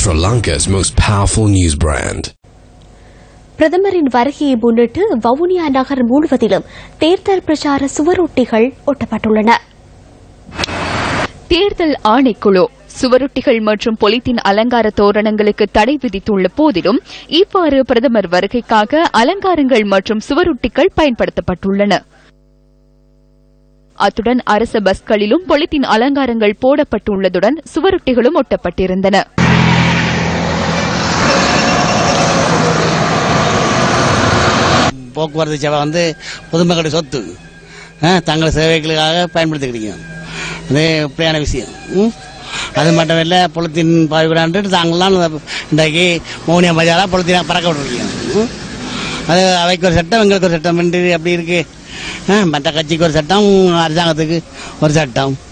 Sri Lanka's most powerful news brand. பிரதமரின் வருகையை முன்னிட்டு வவுனியா நகர் முழுவதிலும் தேர்தல் பிரச்சார சுவரொட்டிகள் ஒட்டப்பட்டுள்ளன தேர்தல் ஆணைக்குழு சுவரொட்டிகள் மற்றும் பொலித்தீன் அலங்கார தோரணங்களுக்கு தடை விதித்துள்ள போதிலும் இவ்வாறு பிரதமர் வருகைக்காக அலங்காரங்கள் மற்றும் சுவரொட்டிகள் பயன்படுத்தப்பட்டுள்ளன அத்துடன் அரச பஸ்களிலும் பொலித்தீன் அலங்காரங்கள் போடப்பட்டுள்ளதுடன் சுவரொட்டிகளும் ஒட்டப்பட்டிருந்தன போக்குவரத்து சேவை வந்து பொதுமக்களுடைய சொத்து ஆ, தங்கள் சேவைகளுக்காக பயன்படுத்திக்கிறீங்க அது இப்படியான விஷயம் ம்? அது மட்டும் இல்லை பொலித்தீன் பாய்விடான்ட்டு தாங்களாம் இன்றைக்கு மௌனியா மஜாரா பொலித்தீனா பறக்க விட்டுருக்கீங்க ம்? அது அவைக்கு ஒரு சட்டம் எங்களுக்கு ஒரு சட்டம் அப்படி இருக்கு ஆ, மற்ற கட்சிக்கு ஒரு சட்டம் அரசாங்கத்துக்கு ஒரு சட்டம்